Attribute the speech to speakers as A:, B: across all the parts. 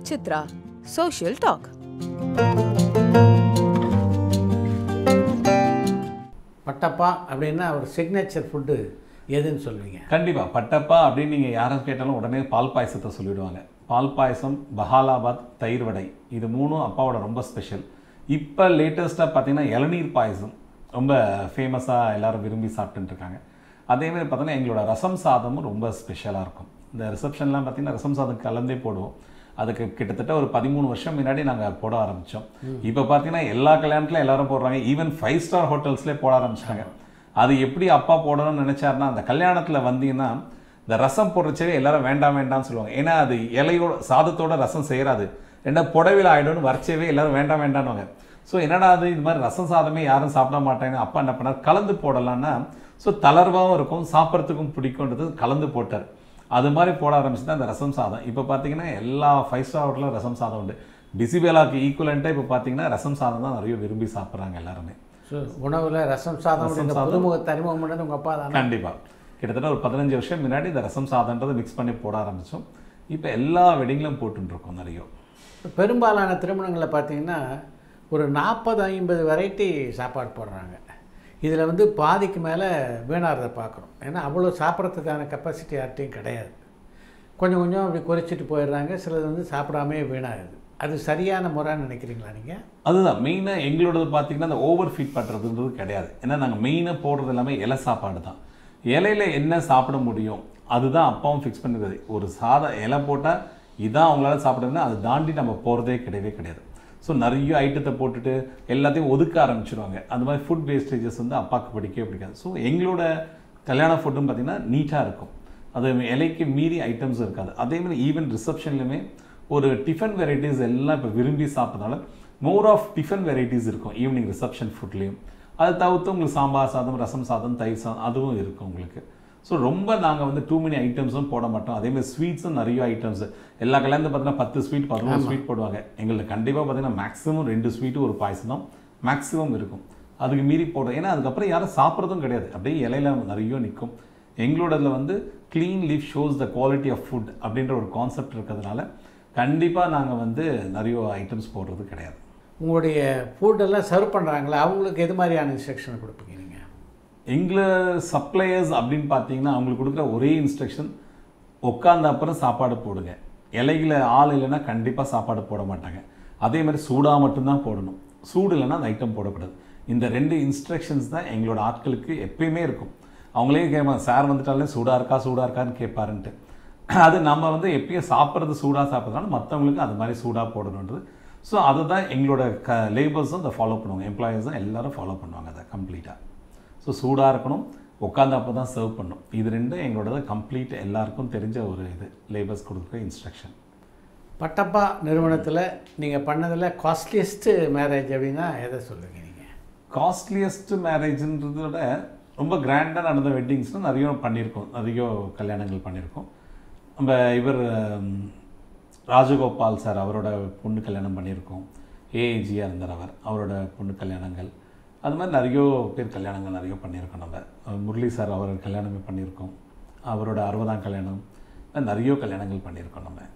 A: Chitra social talk
B: Pattappa அப்படின்னா ஒரு signature food எதுன்னு சொல்லுவீங்க
C: கண்டிப்பாக பட்டப்பா அப்படின்னு நீங்கள் யாரை கேட்டாலும் உடனே பால் பாயசத்தை சொல்லிடுவாங்க பால் பாயசம் பஹாலாபாத் தயிர் வடை இது மூணும் அப்பாவோட ரொம்ப ஸ்பெஷல் இப்போ லேட்டஸ்ட்டாக பார்த்தீங்கன்னா இளநீர் பாயசம் ரொம்ப ஃபேமஸாக எல்லாரும் விரும்பி சாப்பிட்டுட்டு இருக்காங்க அதே மாதிரி பார்த்தீங்கன்னா எங்களோட ரசம் சாதமும் ரொம்ப ஸ்பெஷலாக இருக்கும் இந்த ரிசப்ஷன்லாம் பார்த்தீங்கன்னா ரசம் சாதம் கலந்தே போடுவோம் அதுக்கு கிட்டத்தட்ட ஒரு பதிமூணு வருஷம் முன்னாடி நாங்கள் போட ஆரம்பித்தோம் இப்போ பார்த்தீங்கன்னா எல்லா கல்யாணத்துலையும் எல்லாரும் போடுறாங்க ஈவன் ஃபைவ் ஸ்டார் ஹோட்டல்ஸ்லேயே போட ஆரம்பிச்சிட்டாங்க அது எப்படி அப்பா போடணும்னு நினைச்சாருன்னா அந்த கல்யாணத்தில் வந்தீங்கன்னா இந்த ரசம் போடுறச்சவே எல்லாரும் வேண்டாம் வேண்டாம்னு சொல்லுவாங்க ஏன்னா அது இலையோட சாதத்தோட ரசம் செய்யறாது ரெண்டா புடவையில் ஆயிடும்னு வரைச்சவே எல்லாரும் வேண்டாம் வேண்டாம்னுவாங்க ஸோ என்னடா அது இது மாதிரி ரசம் சாதமே யாரும் சாப்பிட மாட்டாங்க அப்பா என்ன பண்ணார் கலந்து போடலான்னா ஸோ தளர்வாகவும் இருக்கும் சாப்பிட்றதுக்கும் பிடிக்கும்ன்றது கலந்து போட்டார் அது மாதிரி போட ஆரம்பிச்சு தான் அந்த ரசம் சாதம் இப்போ பார்த்தீங்கன்னா எல்லா ஃபைவ் ஸ்டார் ஹோட்டலும் ரசம் சாதம் உண்டு பிசிபேலாக்கு ஈக்குவலண்ட்டாக இப்போ பார்த்தீங்கன்னா ரசம் சாதம் தான் நிறைய விரும்பி சாப்பிட்றாங்க எல்லாருமே
B: ஸோ உணவில் ரசம் சாதம்
C: ரசம்
B: அப்படின்ற
C: சாதம்.
B: புதுமுகத்தை அறிமுகம் பண்ணது உங்கள் அப்பா தானே
C: கண்டிப்பா கிட்டத்தட்ட ஒரு பதினஞ்சு வருஷம் முன்னாடி இந்த ரசம் சாதன்றதை மிக்ஸ் பண்ணி போட ஆரம்பிச்சோம் இப்போ எல்லா வெட்டிங்லையும் போட்டுருக்கோம் நிறைய
B: பெரும்பாலான திருமணங்களில் பார்த்தீங்கன்னா ஒரு நாற்பது ஐம்பது வெரைட்டி சாப்பாடு போடுறாங்க இதில் வந்து பாதிக்கு மேலே வீணாகிறத பார்க்குறோம் ஏன்னா அவ்வளோ சாப்பிட்றதுக்கான கெப்பாசிட்டி யார்ட்டையும் கிடையாது கொஞ்சம் கொஞ்சம் அப்படி குறைச்சிட்டு போயிடுறாங்க சிலது வந்து சாப்பிடாமே வீணாகுது அது சரியான முறைன்னு நினைக்கிறீங்களா நீங்கள்
C: அதுதான் மெயினாக எங்களோடது பார்த்தீங்கன்னா அந்த ஓவர் ஃபீட் பண்ணுறதுன்றது கிடையாது ஏன்னா நாங்கள் மெயினாக போடுறது எல்லாமே இலை சாப்பாடு தான் இலையில என்ன சாப்பிட முடியும் அதுதான் அப்பாவும் ஃபிக்ஸ் பண்ணிருக்காது ஒரு சாதா இலை போட்டால் இதான் அவங்களால சாப்பிடுறதுன்னா அதை தாண்டி நம்ம போகிறதே கிடையவே கிடையாது ஸோ நிறைய ஐட்டத்தை போட்டுட்டு எல்லாத்தையும் ஒதுக்க ஆரம்பிச்சிருவாங்க அந்த மாதிரி ஃபுட் வேஸ்டேஜஸ் வந்து அப்பாவுக்கு பிடிக்கவே பிடிக்காது ஸோ எங்களோட கல்யாண ஃபுட்டும் பார்த்தீங்கன்னா நீட்டாக இருக்கும் அது இலைக்கு மீறி ஐட்டம்ஸ் இருக்காது அதே மாதிரி ஈவன் ரிசப்ஷன்லையுமே ஒரு டிஃபன் வெரைட்டிஸ் எல்லாம் இப்போ விரும்பி சாப்பிட்றதுனால மோர் ஆஃப் டிஃபன் வெரைட்டிஸ் இருக்கும் ஈவினிங் ரிசப்ஷன் ஃபுட்லேயும் அதை தவிர்த்து உங்களுக்கு சாம்பார் சாதம் ரசம் சாதம் தயிர் சாதம் அதுவும் இருக்கும் உங்களுக்கு ஸோ ரொம்ப நாங்கள் வந்து டூ many ஐட்டம்ஸும் போட மாட்டோம் அதே மாதிரி ஸ்வீட்ஸும் நிறைய ஐட்டம்ஸ் எல்லா கல்யாணத்துல பார்த்தீங்கன்னா பத்து ஸ்வீட் பதினொன்று ஸ்வீட் போடுவாங்க எங்களுக்கு கண்டிப்பாக பார்த்தீங்கன்னா மேக்ஸிமம் ரெண்டு ஸ்வீட்டு ஒரு பாயசம் தான் மேக்ஸிமம் இருக்கும் அதுக்கு மீறி போடுறோம் ஏன்னா அதுக்கப்புறம் யாரும் சாப்பிட்றதும் கிடையாது அப்படியே இலையில நிறைய நிற்கும் எங்களோடதுல வந்து clean leaf shows the quality of food அப்படின்ற ஒரு கான்செப்ட் இருக்கிறதுனால கண்டிப்பாக நாங்கள் வந்து நிறைய ஐட்டம்ஸ் போடுறது கிடையாது
B: உங்களுடைய ஃபுட்டெல்லாம் சர்வ் பண்ணுறாங்களா அவங்களுக்கு எது மாதிரியான இன்ஸ்ட்ரக்ஷன் கொடுப்பீங்க நீங்கள்
C: எங்களை சப்ளையர்ஸ் அப்படின்னு பார்த்தீங்கன்னா அவங்களுக்கு கொடுக்குற ஒரே இன்ஸ்ட்ரக்ஷன் உட்காந்த அப்புறம் சாப்பாடு போடுங்க இலையில ஆள் இல்லைன்னா கண்டிப்பாக சாப்பாடு போட மாட்டாங்க அதே மாதிரி சூடாக மட்டும்தான் போடணும் சூடு இல்லைன்னா அந்த ஐட்டம் போடக்கூடாது இந்த ரெண்டு இன்ஸ்ட்ரக்ஷன்ஸ் தான் எங்களோட ஆட்களுக்கு எப்பயுமே இருக்கும் அவங்களே கேட்பாங்க சார் வந்துட்டாலே சூடாக இருக்கா சூடாக இருக்கான்னு கேட்பாருன்ட்டு அது நம்ம வந்து எப்பயும் சாப்பிட்றது சூடாக சாப்பிட்றதுனால மற்றவங்களுக்கு அது மாதிரி சூடாக போடணுன்றது ஸோ அதை தான் எங்களோட க லேபர்ஸும் அதை ஃபாலோ பண்ணுவாங்க எம்ப்ளாயீஸும் எல்லாரும் ஃபாலோ பண்ணுவாங்க அதை கம்ப்ளீட்டாக ஸோ சூடாக இருக்கணும் உட்காந்து அப்போ தான் சர்வ் பண்ணணும் இது ரெண்டும் எங்களோட கம்ப்ளீட் எல்லாருக்கும் தெரிஞ்ச ஒரு இது லேபர்ஸ் கொடுக்குற இன்ஸ்ட்ரக்ஷன்
B: பட்டப்பா நிறுவனத்தில் நீங்கள் பண்ணதில் காஸ்ட்லியஸ்ட்டு மேரேஜ் அப்படின்னா எதை சொல்லுவீங்க நீங்கள்
C: காஸ்ட்லியஸ்ட் மேரேஜ்ன்றதோட ரொம்ப கிராண்டாக நடந்த வெட்டிங்ஸ்லாம் நிறைய பண்ணியிருக்கோம் நிறைய கல்யாணங்கள் பண்ணியிருக்கோம் நம்ம இவர் ஹம், ராஜகோபால் சார் அவரோட பொண்ணு கல்யாணம் பண்ணியிருக்கோம் ஏஏஜியாக இருந்தார் அவர் அவரோட பொண்ணு கல்யாணங்கள் அது மாதிரி நிறைய பேர் கல்யாணங்கள் நிறைய பண்ணியிருக்கோம் நம்ம அஹ் முரளி சார் அவர் கல்யாணமே பண்ணியிருக்கோம் அவரோட அறுபதாம் கல்யாணம் நிறைய கல்யாணங்கள் பண்ணியிருக்கோம் நம்ம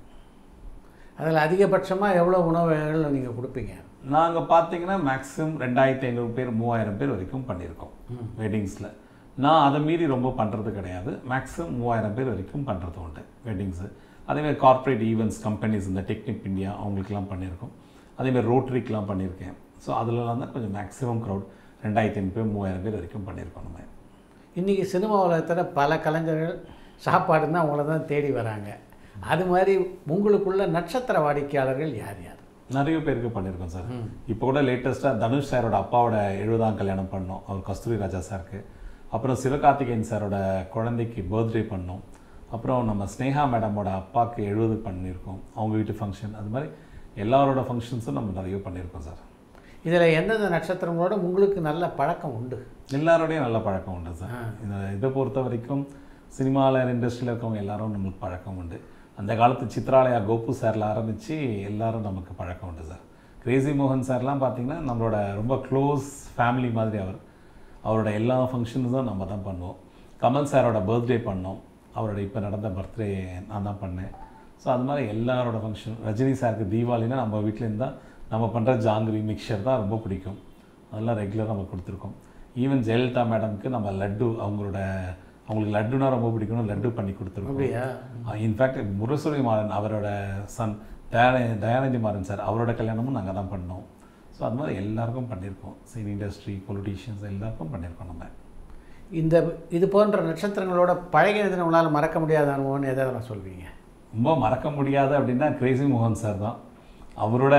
B: அதில் அதிகபட்சமாக எவ்வளோ உணவுகள் நீங்கள் கொடுப்பீங்க
C: நாங்கள் பார்த்தீங்கன்னா மேக்ஸிமம் ரெண்டாயிரத்தி ஐநூறு பேர் மூவாயிரம் பேர் வரைக்கும் பண்ணியிருக்கோம் வெட்டிங்ஸில் நான் அதை மீறி ரொம்ப பண்ணுறது கிடையாது மேக்ஸிமம் மூவாயிரம் பேர் வரைக்கும் பண்ணுறது உண்டு வெட்டிங்ஸு அதேமாதிரி கார்ப்பரேட் ஈவெண்ட்ஸ் கம்பெனிஸ் இந்த டெக்னிக் இந்தியா அவங்களுக்குலாம் பண்ணியிருக்கோம் அதேமாதிரி ரோட்டரிக்கெலாம் பண்ணியிருக்கேன் ஸோ அதிலலாம் தான் கொஞ்சம் மேக்ஸிமம் க்ரௌட் ரெண்டாயிரத்தி ஐநூறு பேர் மூவாயிரம் பேர் வரைக்கும் பண்ணியிருக்கோம் நம்ம
B: இன்றைக்கி சினிமா உலகத்தில் பல கலைஞர்கள் சாப்பாடுன்னா உங்களை தான் தேடி வராங்க அது மாதிரி உங்களுக்குள்ள நட்சத்திர வாடிக்கையாளர்கள் யார் யார்
C: நிறைய பேருக்கு பண்ணியிருக்கோம் சார் இப்போ கூட லேட்டஸ்ட்டாக தனுஷ் சாரோட அப்பாவோட எழுபதாம் கல்யாணம் பண்ணோம் அவர் கஸ்தூரி ராஜா சாருக்கு அப்புறம் சிவகார்த்திகேயன் சாரோட குழந்தைக்கு பர்த்டே பண்ணோம் அப்புறம் நம்ம ஸ்னேகா மேடமோட அப்பாவுக்கு எழுபது பண்ணியிருக்கோம் அவங்க வீட்டு ஃபங்க்ஷன் அது மாதிரி எல்லாரோட ஃபங்க்ஷன்ஸும் நம்ம நிறைய பண்ணியிருக்கோம் சார்
B: இதில் எந்தெந்த நட்சத்திரங்களோட உங்களுக்கு நல்ல பழக்கம் உண்டு
C: எல்லாரோடையும் நல்ல பழக்கம் உண்டு சார் இந்த இதை பொறுத்த வரைக்கும் சினிமாவில் இண்டஸ்ட்ரியில் இருக்கவங்க எல்லாரும் நம்மளுக்கு பழக்கம் உண்டு அந்த காலத்து சித்ராலயா கோபு சாரில் ஆரம்பித்து எல்லாரும் நமக்கு பழக்கம் உண்டு சார் கிரேசி மோகன் சார்லாம் பார்த்தீங்கன்னா நம்மளோட ரொம்ப க்ளோஸ் ஃபேமிலி மாதிரி அவர் அவரோட எல்லா ஃபங்க்ஷன்ஸும் நம்ம தான் பண்ணுவோம் கமல் சாரோட பர்த்டே பண்ணோம் அவரோட இப்போ நடந்த பர்த்டே நான் தான் பண்ணேன் ஸோ அது மாதிரி எல்லாரோட ஃபங்க்ஷன் ரஜினி சாருக்கு தீபாவளினா நம்ம வீட்டிலேருந்து தான் நம்ம பண்ணுற ஜாங்கிரி மிக்சர் தான் ரொம்ப பிடிக்கும் அதெல்லாம் ரெகுலராக நம்ம கொடுத்துருக்கோம் ஈவன் ஜெயலலிதா மேடம்க்கு நம்ம லட்டு அவங்களோட அவங்களுக்கு லட்டுனா ரொம்ப பிடிக்கும்னு லட்டு பண்ணி கொடுத்துருக்கோம்
B: அப்படியா
C: இன்ஃபேக்ட் முரசொலி மாறன் அவரோட சன் தயான தயானந்தி மாறன் சார் அவரோட கல்யாணமும் நாங்கள் தான் பண்ணோம் ஸோ அது மாதிரி எல்லாருக்கும் பண்ணியிருக்கோம் சினி இண்டஸ்ட்ரி பொலிட்டீஷியன்ஸ் எல்லாருக்கும் பண்ணியிருக்கோம் நம்ம
B: இந்த இது போன்ற நட்சத்திரங்களோட பழகினது உங்களால் மறக்க முடியாத அனுபவம்னு எதாவது சொல்வீங்க
C: ரொம்ப மறக்க முடியாது அப்படின்னா கிரேசி மோகன் சார் தான் அவரோட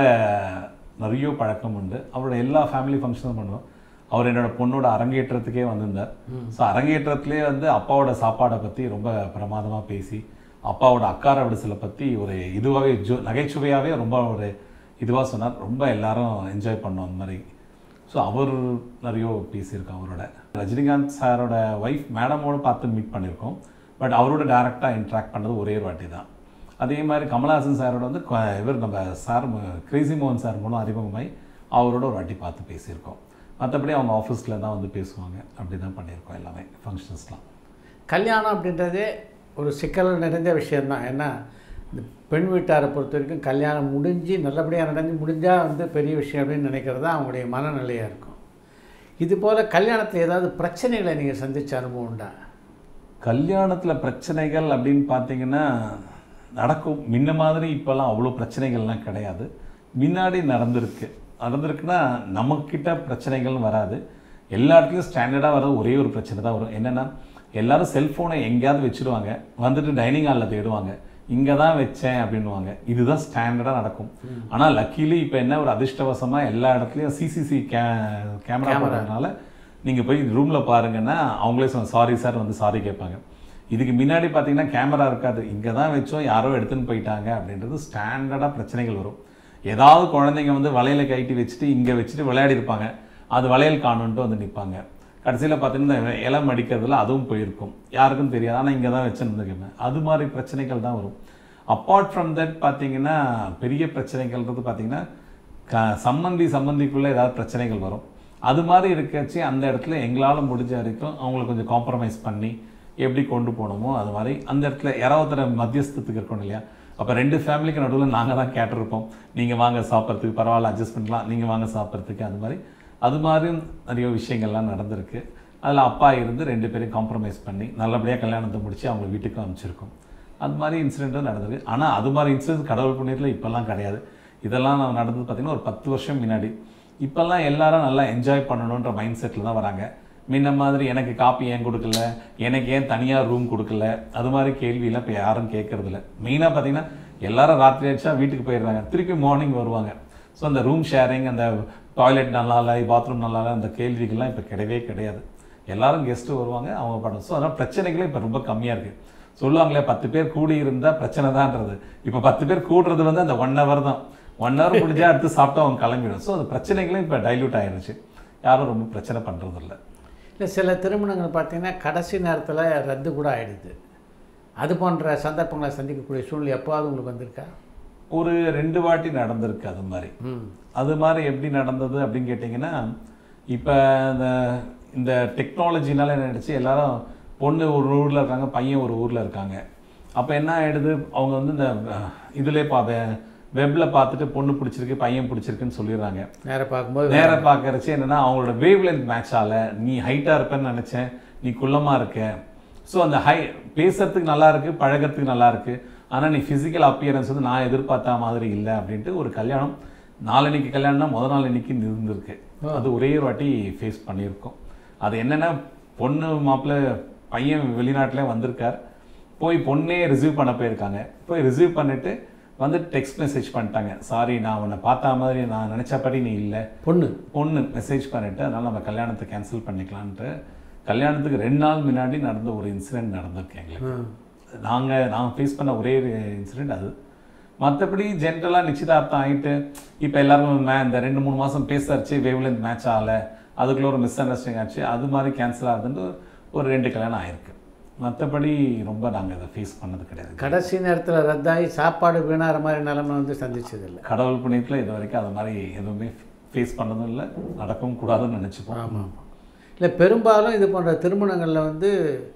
C: நிறைய பழக்கம் உண்டு அவரோட எல்லா ஃபேமிலி ஃபங்க்ஷனும் பண்ணுவோம் அவர் என்னோட பொண்ணோட அரங்கேற்றத்துக்கே வந்திருந்தார் ஸோ அரங்கேற்றத்துலேயே வந்து அப்பாவோட சாப்பாடை பற்றி ரொம்ப பிரமாதமாக பேசி அப்பாவோட அக்கார விடுதலை பற்றி ஒரு இதுவாகவே ஜோ நகைச்சுவையாகவே ரொம்ப ஒரு இதுவாக சொன்னார் ரொம்ப எல்லாரும் என்ஜாய் பண்ணோம் அந்த மாதிரி ஸோ அவர் நிறைய பேசியிருக்கோம் அவரோட ரஜினிகாந்த் சாரோட ஒய்ஃப் மேடமோட பார்த்து மீட் பண்ணியிருக்கோம் பட் அவரோட டேரெக்டாக இன்ட்ராக்ட் பண்ணது ஒரே ஒரு வாட்டி தான் அதே மாதிரி கமலஹாசன் சாரோட வந்து கொ- இவர் நம்ம சார் கிரேசி மோகன் சார் மூலம் அறிமுகமாய் அவரோட ஒரு வாட்டி பார்த்து பேசியிருக்கோம் மற்றபடி அவங்க ஆஃபீஸில் தான் வந்து பேசுவாங்க அப்படி தான் பண்ணியிருக்கோம் எல்லாமே ஃபங்க்ஷன்ஸ்லாம்
B: கல்யாணம் அப்படின்றதே ஒரு சிக்கல் நிறைந்த விஷயம்தான் ஏன்னா இந்த பெண் வீட்டாரை பொறுத்த வரைக்கும் கல்யாணம் முடிஞ்சு நல்லபடியாக நடந்து முடிஞ்சால் வந்து பெரிய விஷயம் அப்படின்னு நினைக்கிறது தான் அவங்களுடைய மனநிலையாக இருக்கும் இது போல் கல்யாணத்தில் ஏதாவது பிரச்சனைகளை நீங்கள் சந்திச்ச அனுபவம் உண்டா
C: கல்யாணத்தில் பிரச்சனைகள் அப்படின்னு பார்த்தீங்கன்னா நடக்கும் முன்ன மாதிரி இப்போல்லாம் அவ்வளோ பிரச்சனைகள்லாம் கிடையாது முன்னாடி நடந்திருக்கு நடந்திருக்குன்னா நம்மக்கிட்ட பிரச்சனைகள்னு வராது எல்லா இடத்துலையும் ஸ்டாண்டர்டாக வர ஒரே ஒரு பிரச்சனை தான் வரும் என்னென்னா எல்லாரும் செல்ஃபோனை எங்கேயாவது வச்சுருவாங்க வந்துட்டு டைனிங் ஹாலில் தேடுவாங்க இங்கே தான் வச்சேன் அப்படின்னுவாங்க இதுதான் ஸ்டாண்டர்டாக நடக்கும் ஆனால் லக்கிலி இப்போ என்ன ஒரு அதிர்ஷ்டவசமாக எல்லா இடத்துலையும் சிசிசி கே கேமரா போடுறதுனால நீங்கள் போய் ரூமில் பாருங்கன்னா அவங்களே சாரி சார் வந்து சாரி கேட்பாங்க இதுக்கு முன்னாடி பார்த்தீங்கன்னா கேமரா இருக்காது இங்கே தான் வச்சோம் யாரோ எடுத்துன்னு போயிட்டாங்க அப்படின்றது ஸ்டாண்டர்டாக பிரச்சனைகள் வரும் ஏதாவது குழந்தைங்க வந்து வளையலை கட்டி வச்சுட்டு இங்கே வச்சுட்டு விளையாடி இருப்பாங்க அது வளையல் காணுன்ட்டு வந்து நிற்பாங்க கடைசியில் பார்த்தீங்கன்னா இந்த இலை மடிக்கிறதுல அதுவும் போயிருக்கும் யாருக்கும் தெரியாது ஆனால் இங்கே தான் வச்சுருந்துருக்கேன் அது மாதிரி பிரச்சனைகள் தான் வரும் அப்பார்ட் ஃப்ரம் தட் பார்த்தீங்கன்னா பெரிய பிரச்சனைகள்ன்றது பார்த்தீங்கன்னா க சம்மந்தி சம்மந்திக்குள்ளே ஏதாவது பிரச்சனைகள் வரும் அது மாதிரி இருக்கச்சு அந்த இடத்துல எங்களால் முடிஞ்ச வரைக்கும் அவங்கள கொஞ்சம் காம்ப்ரமைஸ் பண்ணி எப்படி கொண்டு போகணுமோ அது மாதிரி அந்த இடத்துல யாராவது ஒருத்தர் மத்தியஸ்தத்துக்கு இருக்கணும் இல்லையா அப்போ ரெண்டு ஃபேமிலிக்கு நடுவில் நாங்கள் தான் கேட்டிருப்போம் நீங்கள் வாங்க சாப்பிட்றதுக்கு பரவாயில்ல அட்ஜஸ்ட் பண்ணலாம் நீங்கள் வாங்க சாப்பிட்றதுக்கு அது மாதிரி அது மாதிரியும் நிறைய விஷயங்கள்லாம் நடந்திருக்கு அதில் அப்பா இருந்து ரெண்டு பேரையும் காம்ப்ரமைஸ் பண்ணி நல்லபடியாக கல்யாணத்தை முடிச்சு அவங்க வீட்டுக்கு அனுப்பிச்சிருக்கோம் அது மாதிரி இன்சிடெண்ட்டும் நடந்திருக்கு ஆனால் அது மாதிரி இன்சிடென்ட் கடவுள் புண்ணியத்தில் இப்போல்லாம் கிடையாது இதெல்லாம் நான் நடந்தது பார்த்திங்கன்னா ஒரு பத்து வருஷம் முன்னாடி இப்போல்லாம் எல்லாரும் நல்லா என்ஜாய் பண்ணணுன்ற மைண்ட் செட்டில் தான் வராங்க முன்ன மாதிரி எனக்கு காப்பி ஏன் கொடுக்கல எனக்கு ஏன் தனியாக ரூம் கொடுக்கல அது மாதிரி கேள்வியெல்லாம் இப்போ யாரும் கேட்கறதில்ல மெயினாக பார்த்தீங்கன்னா எல்லாரும் ராத்திரி ஆயிடுச்சா வீட்டுக்கு போயிடுறாங்க திருப்பி மார்னிங் வருவாங்க ஸோ அந்த ரூம் ஷேரிங் அந்த டாய்லெட் நல்லா இல்லை பாத்ரூம் நல்லா இல்லை அந்த கேள்விகள்லாம் இப்போ கிடையவே கிடையாது எல்லாரும் கெஸ்ட்டு வருவாங்க அவங்க பண்ணணும் ஸோ அதனால் பிரச்சனைகளே இப்போ ரொம்ப கம்மியாக இருக்குது சொல்லுவாங்களே பத்து பேர் கூடி இருந்தால் பிரச்சனை தான்ன்றது இப்போ பத்து பேர் கூடுறது வந்து அந்த ஒன் ஹவர் தான் ஒன் ஹவர் முடிஞ்சா அடுத்து சாப்பிட்டு அவங்க கிளம்பிடும் ஸோ அந்த பிரச்சனைகளும் இப்போ டைல்யூட் ஆயிருச்சு யாரும் ரொம்ப பிரச்சனை பண்ணுறதில்ல
B: இல்லை சில திருமணங்கள் பார்த்தீங்கன்னா கடைசி நேரத்தில் ரத்து கூட ஆயிடுது அது போன்ற சந்தர்ப்பங்களை சந்திக்கக்கூடிய சூழ்நிலை எப்போவாவது உங்களுக்கு வந்திருக்கா
C: ஒரு ரெண்டு வாட்டி நடந்திருக்கு அது மாதிரி
B: ம்
C: அது மாதிரி எப்படி நடந்தது அப்படின்னு கேட்டிங்கன்னா இப்போ இந்த இந்த டெக்னாலஜினால என்ன ஆயிடுச்சு எல்லாரும் பொண்ணு ஒரு ஊரில் இருக்காங்க பையன் ஒரு ஊரில் இருக்காங்க அப்போ என்ன ஆயிடுது அவங்க வந்து இந்த இதிலே பா வெப்பில் பார்த்துட்டு பொண்ணு பிடிச்சிருக்கு பையன் பிடிச்சிருக்குன்னு சொல்லிடுறாங்க
B: நேராக பார்க்கும்போது
C: நேரா பார்க்கறச்சு என்னன்னா அவங்களோட வேவ் லென்த் மேட்ச் ஆகல நீ ஹைட்டாக இருப்பேன்னு நினச்சேன் நீ குள்ளமாக இருக்க ஸோ அந்த ஹை பேசுறதுக்கு நல்லா இருக்கு பழகறதுக்கு நல்லா இருக்கு ஆனால் நீ ஃபிசிக்கல் அப்பியரன்ஸ் வந்து நான் எதிர்பார்த்த மாதிரி இல்லை அப்படின்ட்டு ஒரு கல்யாணம் நாளன்னைக்கு கல்யாணம்னா முத நாள் அன்னைக்கு இருந்திருக்கு அது ஒரே ஒரு வாட்டி ஃபேஸ் பண்ணியிருக்கோம் அது என்னன்னா பொண்ணு மாப்பிள்ளை பையன் வெளிநாட்டிலே வந்திருக்கார் போய் பொண்ணே ரிசீவ் பண்ண போயிருக்காங்க போய் ரிசீவ் பண்ணிட்டு வந்து டெக்ஸ்ட் மெசேஜ் பண்ணிட்டாங்க சாரி நான் உன்னை பார்த்த மாதிரி நான் நினச்சபடி நீ இல்லை
B: பொண்ணு
C: பொண்ணு மெசேஜ் பண்ணிட்டு அதனால் நம்ம கல்யாணத்தை கேன்சல் பண்ணிக்கலான்ட்டு கல்யாணத்துக்கு ரெண்டு நாள் முன்னாடி நடந்த ஒரு இன்சிடென்ட் நடந்திருக்கு எங்களுக்கு
B: ம்.
C: நாங்கள் நான் ஃபேஸ் பண்ண ஒரே ஒரு இன்சிடென்ட் அது மற்றபடி ஜென்ரலாக நிச்சயதார்த்தம் ஆகிட்டு இப்போ எல்லாரும் மே இந்த ரெண்டு மூணு மாதம் பேசாச்சு வேவ்லேருந்து மேட்ச் ஆகலை அதுக்குள்ள ஒரு மிஸ் அண்டர்ஸ்டாண்டிங் ஆச்சு அது மாதிரி கேன்சல் ஆகுதுன்னு ஒரு ரெண்டு கல்யாணம் ஆயிருக்கு மற்றபடி ரொம்ப நாங்கள் இதை ஃபேஸ் பண்ணது கிடையாது
B: கடைசி நேரத்தில் ரத்தாகி சாப்பாடு வீணாகிற மாதிரி நிலைமை வந்து சந்திச்சதில்லை
C: கடவுள் புண்ணியத்தில் இது வரைக்கும் அது மாதிரி எதுவுமே ஃபேஸ் பண்ணதும் இல்லை நடக்கவும் கூடாதுன்னு நினச்சிப்போம்
B: ஆமாம் ஆமாம் இல்லை பெரும்பாலும் இது போன்ற திருமணங்களில் வந்து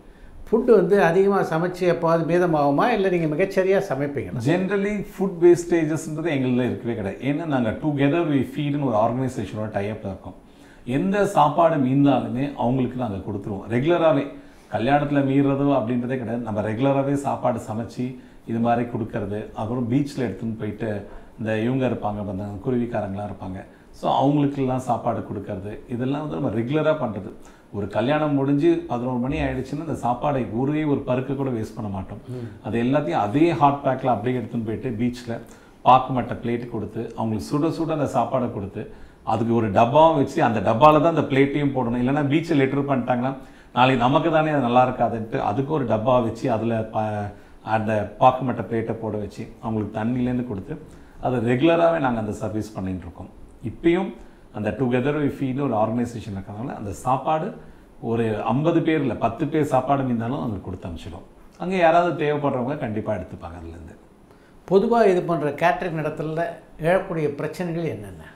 B: ஃபுட்டு வந்து அதிகமாக சமைச்சு எப்போது மீதமாகுமா இல்லை நீங்கள் மிகச்சரியாக சமைப்பீங்களா
C: ஜென்ரலி ஃபுட் வேஸ்டேஜஸ்ன்றது எங்களில் இருக்கவே கிடையாது ஏன்னா நாங்கள் டுகெதர் வி ஃபீடுன்னு ஒரு ஆர்கனைசேஷனோட டைப்பில் இருக்கோம் எந்த சாப்பாடு மீந்தாலுமே அவங்களுக்கு நாங்கள் கொடுத்துருவோம் ரெகுலராகவே கல்யாணத்தில் மீறுறதோ அப்படின்றதே கிடையாது நம்ம ரெகுலராகவே சாப்பாடு சமைச்சு இது மாதிரி கொடுக்கறது அப்புறம் பீச்சில் எடுத்துன்னு போயிட்டு இந்த இவங்க இருப்பாங்க அந்த குருவிக்காரங்களாம் இருப்பாங்க ஸோ அவங்களுக்கெல்லாம் சாப்பாடு கொடுக்கறது இதெல்லாம் வந்து நம்ம ரெகுலராக பண்ணுறது ஒரு கல்யாணம் முடிஞ்சு பதினோரு மணி ஆயிடுச்சுன்னா அந்த சாப்பாடை ஒரே ஒரு பருக்கு கூட வேஸ்ட் பண்ண மாட்டோம் அது எல்லாத்தையும் அதே ஹாட் பேக்கில் அப்படியே எடுத்துன்னு போயிட்டு பீச்சில் பாக்கு மட்டை பிளேட்டு கொடுத்து அவங்களுக்கு சுட சுட அந்த சாப்பாடை கொடுத்து அதுக்கு ஒரு டப்பாவும் வச்சு அந்த டப்பாவில் தான் அந்த பிளேட்டையும் போடணும் இல்லைன்னா பீச்சில் லெட்டர் பண்ணிட்டாங்கன்னா நாளைக்கு நமக்கு தானே அது நல்லா இருக்காதுன்ட்டு அதுக்கு ஒரு டப்பா வச்சு அதில் ப அந்த பாக்கு மட்டை பிளேட்டை போட வச்சு அவங்களுக்கு தண்ணிலேருந்து கொடுத்து அதை ரெகுலராகவே நாங்கள் அந்த சர்வீஸ் பண்ணிட்டு இருக்கோம் இப்பயும் அந்த டுகெதர் வி ஃபீல்னு ஒரு ஆர்கனைசேஷன் இருக்கிறதுனால அந்த சாப்பாடு ஒரு ஐம்பது பேர் இல்லை பத்து பேர் சாப்பாடு மீந்தாலும் அங்கே கொடுத்து அனுப்பிச்சிடும் அங்கே யாராவது தேவைப்படுறவங்க கண்டிப்பாக எடுத்துப்பாங்க அதுலேருந்து
B: பொதுவாக இது பண்ணுற கேட்டரிங் இடத்துல எழக்கூடிய பிரச்சனைகள் என்னென்ன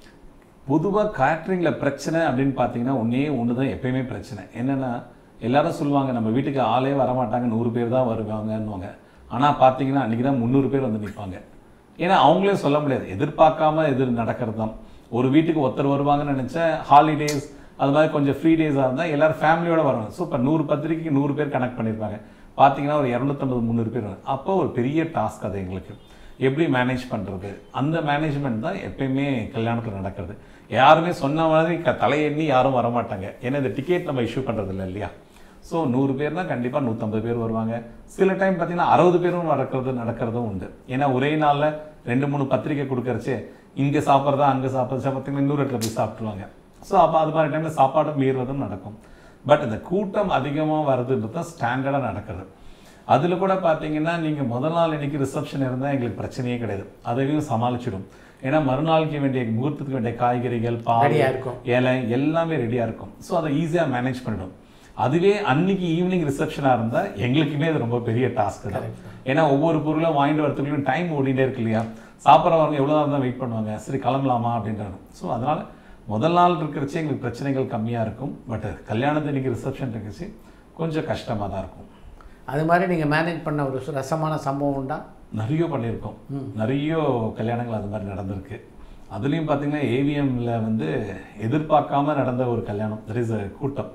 C: பொதுவாக கேட்ரிங்கில் பிரச்சனை அப்படின்னு பார்த்தீங்கன்னா ஒன்றே ஒன்று தான் எப்பயுமே பிரச்சனை என்னென்னா எல்லாரும் சொல்லுவாங்க நம்ம வீட்டுக்கு ஆளே வரமாட்டாங்க நூறு பேர் தான் வருவாங்கன்னுவாங்க ஆனால் பார்த்தீங்கன்னா அன்றைக்கி தான் முந்நூறு பேர் வந்து நிற்பாங்க ஏன்னா அவங்களே சொல்ல முடியாது எதிர்பார்க்காம எதிர் நடக்கிறது தான் ஒரு வீட்டுக்கு ஒருத்தர் வருவாங்கன்னு நினச்சேன் ஹாலிடேஸ் அது மாதிரி கொஞ்சம் ஃப்ரீ டேஸாக இருந்தால் எல்லாரும் ஃபேமிலியோட வருவாங்க சூப்பர் நூறு பத்திரிக்கைக்கு நூறு பேர் கனெக்ட் பண்ணியிருப்பாங்க பார்த்தீங்கன்னா ஒரு இரநூத்தம்பது முந்நூறு பேர் வரும் அப்போ ஒரு பெரிய டாஸ்க் அது எங்களுக்கு எப்படி மேனேஜ் பண்ணுறது அந்த மேனேஜ்மெண்ட் தான் எப்பயுமே கல்யாணத்தில் நடக்கிறது யாருமே சொன்ன மாதிரி க தலையெண்ணி யாரும் வரமாட்டாங்க ஏன்னா இந்த டிக்கெட் நம்ம இஷ்யூ பண்ணுறது இல்லை இல்லையா ஸோ நூறு பேர்னா கண்டிப்பாக நூற்றம்பது பேர் வருவாங்க சில டைம் பார்த்தீங்கன்னா அறுபது பேரும் நடக்கிறது நடக்கிறதும் உண்டு ஏன்னா ஒரே நாளில் ரெண்டு மூணு பத்திரிக்கை கொடுக்கறச்சு இங்கே சாப்பிட்றதா அங்கே சாப்பிட்றதா பார்த்தீங்கன்னா இன்னொரு இடத்துல போய் சாப்பிட்ருவாங்க ஸோ அப்போ அது மாதிரி டைமில் சாப்பாடும் மீறுவதும் நடக்கும் பட் இந்த கூட்டம் அதிகமாக வர்றதுன்றது தான் ஸ்டாண்டர்டாக நடக்கிறது அதில் கூட பார்த்தீங்கன்னா நீங்கள் முதல் நாள் இன்னைக்கு ரிசப்ஷன் இருந்தால் எங்களுக்கு பிரச்சனையே கிடையாது அதையும் சமாளிச்சிடும் ஏன்னா மறுநாளுக்கு வேண்டிய முகூர்த்தத்துக்கு வேண்டிய காய்கறிகள் பால்
B: Ready-ஆ இருக்கும்.
C: இலை எல்லாமே ரெடியாக இருக்கும் ஸோ அதை ஈஸியாக மேனேஜ் பண்ணிடும் அதுவே அன்னைக்கு ஈவினிங் ரிசப்ஷனாக இருந்தால் எங்களுக்குமே அது ரொம்ப பெரிய டாஸ்க் தான் ஏன்னா ஒவ்வொரு பொருளும் வாங்கிட்டு வரத்துக்குள்ளேயும் டைம் ஓடிட்டே இருக்கு இல்லையா சாப்பிட்றவங்க எவ்வளோ நேரம் தான் வெயிட் பண்ணுவாங்க சரி கிளம்பலாமா அப்படின்றாங்க ஸோ அதனால் முதல் நாள் இருக்கிறச்சே எங்களுக்கு பிரச்சனைகள் கம்மியாக இருக்கும் பட் கல்யாணத்து இன்னைக்கு ரிசப்ஷன் இருக்கிறச்சு கொஞ்சம் கஷ்டமாக தான் இருக்கும்
B: அது மாதிரி நீங்கள் மேனேஜ் பண்ண ஒரு சு- ரசமான சம்பவம் உண்டா
C: நிறைய பண்ணியிருக்கோம் நிறைய கல்யாணங்கள் அது மாதிரி நடந்திருக்கு அதுலேயும் பார்த்தீங்கன்னா ஏவிஎம்ல வந்து எதிர்பார்க்காம நடந்த ஒரு கல்யாணம் தட் இஸ் கூட்டம்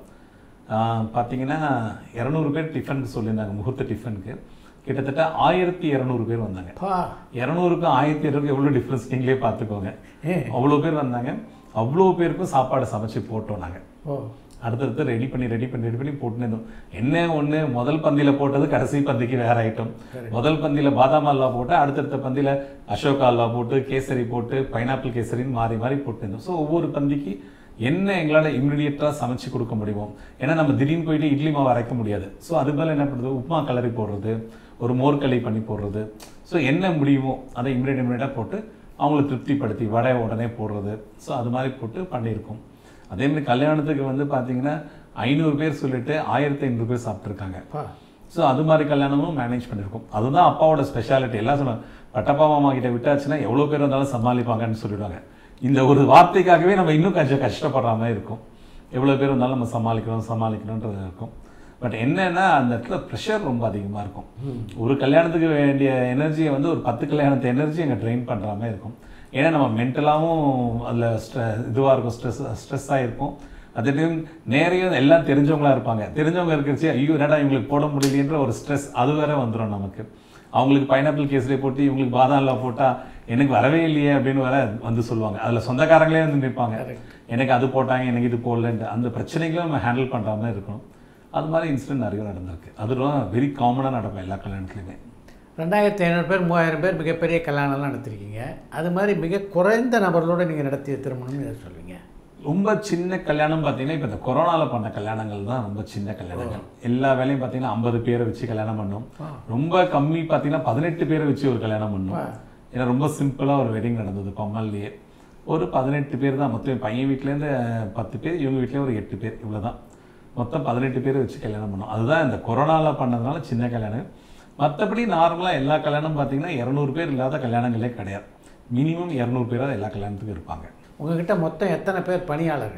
C: ஆஹ் பார்த்தீங்கன்னா இரநூறு பேர் டிஃபனுக்கு சொல்லியிருந்தாங்க முகூர்த்த டிஃபனுக்கு கிட்டத்தட்ட ஆயிரத்தி இரநூறு பேர் வந்தாங்க
B: பா
C: இரநூறுக்கும் ஆயிரத்தி இரநூறுக்கு எவ்வளோ டிஃப்ரென்ஸ் நீங்களே பார்த்துக்கோங்க
B: ஏ.
C: அவ்வளோ பேர் வந்தாங்க அவ்வளோ பேருக்கும் சாப்பாடு சமைச்சு போட்டோம் நாங்கள்
B: ஓ
C: அடுத்தடுத்து ரெடி பண்ணி ரெடி பண்ணி ரெடி பண்ணி போட்டுன்னு இருந்தோம் என்ன ஒன்று முதல் பந்தியில் போட்டது கடைசி பந்திக்கு வேற ஐட்டம் முதல் பந்தியில் பாதாம் அல்வா போட்டு அடுத்தடுத்த பந்தியில் அசோகா அல்வா போட்டு கேசரி போட்டு பைனாப்பிள் கேசரின்னு மாறி மாறி போட்டுருந்தோம் ஸோ ஒவ்வொரு பந்திக்கு என்ன எங்களால் இம்மிடியட்டாக சமைச்சு கொடுக்க முடியுமோ ஏன்னா நம்ம திடீர்னு போயிட்டு இட்லி மாவு அரைக்க முடியாது ஸோ அது மேலே என்ன பண்ணுறது உப்புமா கலரி போடுறது ஒரு மோர் களி பண்ணி போடுறது ஸோ என்ன முடியுமோ அதை இம்மிடியட் இம்மிடியட்டாக போட்டு அவங்கள திருப்திப்படுத்தி வடை உடனே போடுறது ஸோ அது மாதிரி போட்டு பண்ணியிருக்கோம் அதே மாதிரி கல்யாணத்துக்கு வந்து பார்த்தீங்கன்னா ஐநூறு பேர் சொல்லிட்டு ஆயிரத்தி ஐநூறு பேர் சாப்பிட்ருக்காங்க
B: பா
C: ஸோ அது மாதிரி கல்யாணமும் மேனேஜ் பண்ணியிருக்கோம் அதுதான் அப்பாவோட ஸ்பெஷாலிட்டி எல்லாம் சொன்னாங்க பட்டப்பா மாமா கிட்ட விட்டாச்சுன்னா எவ்வளோ பேர் வந்தாலும் சமாளிப்பாங்கன்னு சொல்லிடுவாங்க இந்த ஒரு வார்த்தைக்காகவே நம்ம இன்னும் கொஞ்சம் கஷ்டப்படுற மாதிரி இருக்கும் எவ்வளோ பேர் வந்தாலும் நம்ம சமாளிக்கணும் சமாளிக்கணுன்றது இருக்கும் பட் என்னன்னா அந்த இடத்துல ப்ரெஷர் ரொம்ப அதிகமாக இருக்கும் ஒரு கல்யாணத்துக்கு வேண்டிய எனர்ஜியை வந்து ஒரு பத்து கல்யாணத்து எனர்ஜி எங்கள் ட்ரெயின் பண்ணுற மாதிரி இருக்கும் ஏன்னா நம்ம மென்டலாகவும் அதில் ஸ்ட்ரெ இதுவாக இருக்கும் ஸ்ட்ரெஸ் ஸ்ட்ரெஸ்ஸாக இருக்கும் அதே டைம் நேரையும் எல்லாம் தெரிஞ்சவங்களா இருப்பாங்க தெரிஞ்சவங்க இருக்கிறச்சு ஐயோ என்னடா இவங்களுக்கு போட முடியலன்ற ஒரு ஸ்ட்ரெஸ் அது வேற வந்துடும் நமக்கு அவங்களுக்கு பைனாப்பிள் கேசரி போட்டு இவங்களுக்கு பாதாம் அல்வா போட்டால் எனக்கு வரவே இல்லையே அப்படின்னு வேற வந்து சொல்லுவாங்க அதில் சொந்தக்காரங்களே வந்து நிற்பாங்க எனக்கு அது போட்டாங்க எனக்கு இது போடலன்ட்டு அந்த பிரச்சனைகளும் நம்ம ஹேண்டில் பண்ணுற மாதிரி இருக்கணும் அது மாதிரி இன்சிடென்ட் நிறைய நடந்திருக்கு அது வெரி காமனாக நடக்கும் எல்லா கல்யாணத்துலையுமே
B: ரெண்டாயிரத்தி ஐநூறு பேர் மூவாயிரம் பேர் மிகப்பெரிய கல்யாணம்லாம் நடத்திருக்கீங்க அது மாதிரி மிக குறைந்த நபர்களோடு நீங்கள் நடத்திய திருமணம்னு எதை சொல்லுவீங்க
C: ரொம்ப சின்ன கல்யாணம் பார்த்தீங்கன்னா இப்போ இந்த கொரோனாவில் பண்ண கல்யாணங்கள் தான் ரொம்ப சின்ன கல்யாணங்கள் எல்லா வேலையும் பார்த்தீங்கன்னா ஐம்பது பேரை வச்சு கல்யாணம் பண்ணோம் ரொம்ப கம்மி பார்த்தீங்கன்னா பதினெட்டு பேரை வச்சு ஒரு கல்யாணம் பண்ணோம் ஏன்னா ரொம்ப சிம்பிளாக ஒரு வெட்டிங் நடந்தது பம்மல்லையே ஒரு பதினெட்டு பேர் தான் மொத்தம் பையன் வீட்டிலேருந்து பத்து பேர் இவங்க வீட்லேயே ஒரு எட்டு பேர் இவ்வளோ தான் மொத்தம் பதினெட்டு பேர் வச்சு கல்யாணம் பண்ணோம் அதுதான் இந்த கொரோனாவில் பண்ணதுனால சின்ன கல்யாணம் மற்றபடி நார்மலாக எல்லா கல்யாணம் பார்த்தீங்கன்னா இரநூறு பேர் இல்லாத கல்யாணங்களே கிடையாது மினிமம் இரநூறு பேராக எல்லா கல்யாணத்துக்கும் இருப்பாங்க
B: உங்ககிட்ட மொத்தம் எத்தனை பேர் பணியாளர்கள்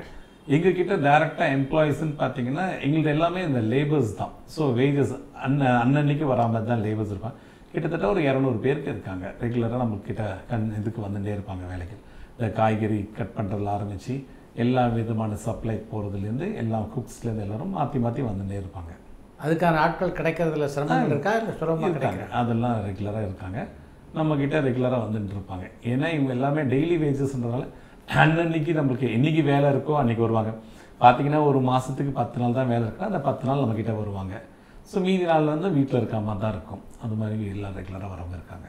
C: எங்ககிட்ட டேரெக்டாக எம்ப்ளாயீஸ்ன்னு பார்த்தீங்கன்னா எங்களுது எல்லாமே இந்த லேபர்ஸ் தான் ஸோ வேஜஸ் அன்ன அன்னன்னைக்கு வராமல் தான் லேபர்ஸ் இருப்பாங்க கிட்டத்தட்ட ஒரு இரநூறு பேருக்கு இருக்காங்க ரெகுலராக நம்மக்கிட்ட கண் இதுக்கு வந்துட்டே இருப்பாங்க வேலைக்கு இந்த காய்கறி கட் பண்ணுறதுல ஆரம்பித்து எல்லா விதமான சப்ளை போகிறதுலேருந்து எல்லா குக்ஸ்லேருந்து எல்லாரும் மாற்றி மாற்றி வந்துட்டே இருப்பாங்க
B: அதுக்கான ஆட்கள் கிடைக்கிறதுல சிரமங்கள் இருக்கா இல்லை சுலபமாக
C: இருக்காங்க
B: கிடைக்கிறா
C: அதெல்லாம் ரெகுலராக இருக்காங்க நம்ம கிட்ட ரெகுலராக வந்துட்டு இருப்பாங்க ஏன்னா இவங்க எல்லாமே டெய்லி வேஜஸ்ன்றதால அன்னன்னைக்கு நம்மளுக்கு என்னைக்கு வேலை இருக்கோ அன்னைக்கு வருவாங்க பார்த்தீங்கன்னா ஒரு மாதத்துக்கு பத்து நாள் தான் வேலை இருக்கா அந்த பத்து நாள் நம்ம கிட்ட வருவாங்க ஸோ மீதி நாள் வந்து வீட்டில் இருக்க மாதிரி தான் இருக்கும் அது மாதிரி எல்லாம் ரெகுலராக வரவங்க இருக்காங்க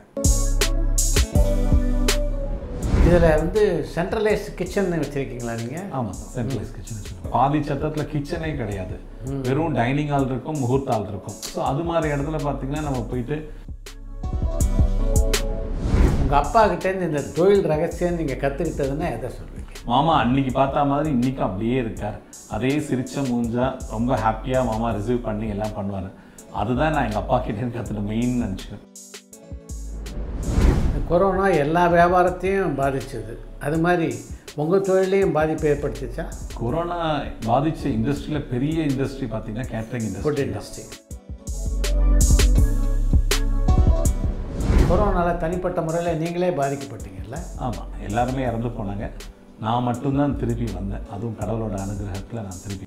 B: இதில் வந்து சென்ட்ரலைஸ்ட் கிச்சன் வச்சுருக்கீங்களா நீங்கள்
C: ஆமாம் சென்ட்ரலைஸ் கிச்சன் வச்சுருக்கோம் பாதி சத்தத்தில் கிச்சனே கிடையாது வெறும் டைனிங் ஹால் இருக்கும் முகூர்த்த ஹால் இருக்கும் ஸோ அது மாதிரி இடத்துல பார்த்தீங்கன்னா நம்ம போயிட்டு
B: உங்கள் அப்பா கிட்டேருந்து இந்த தொழில் ரகசியம் நீங்கள் கற்றுக்கிட்டதுன்னா எதை சொல்வீங்க
C: மாமா அன்னைக்கு பார்த்த மாதிரி இன்னைக்கும் அப்படியே இருக்கார் அதே சிரிச்ச மூஞ்சா ரொம்ப ஹாப்பியாக மாமா ரிசீவ் பண்ணி எல்லாம் பண்ணுவார் அதுதான் நான் எங்கள் அப்பா கிட்டே கற்றுட்ட மெயின் நினச்சிக்கிறேன்
B: இந்த கொரோனா எல்லா வியாபாரத்தையும் பாதிச்சது அது மாதிரி உங்கள் தொழிலையும் பாதிப்பு ஏற்படுத்திச்சா
C: கொரோனா பாதிச்ச இண்டஸ்ட்ரியில் பெரிய இண்டஸ்ட்ரி பார்த்தீங்கன்னா கேட்ரிங்
B: ஃபுட்
C: இண்டஸ்ட்ரி
B: இண்டஸ்ட்ரி கொரோனாவில் தனிப்பட்ட முறையில் நீங்களே பாதிக்கப்பட்டீங்கல்ல
C: ஆமாம் எல்லாருமே இறந்து போனாங்க நான் மட்டும்தான் திருப்பி வந்தேன் அதுவும் கடவுளோட அனுகிரகத்தில் நான் திருப்பி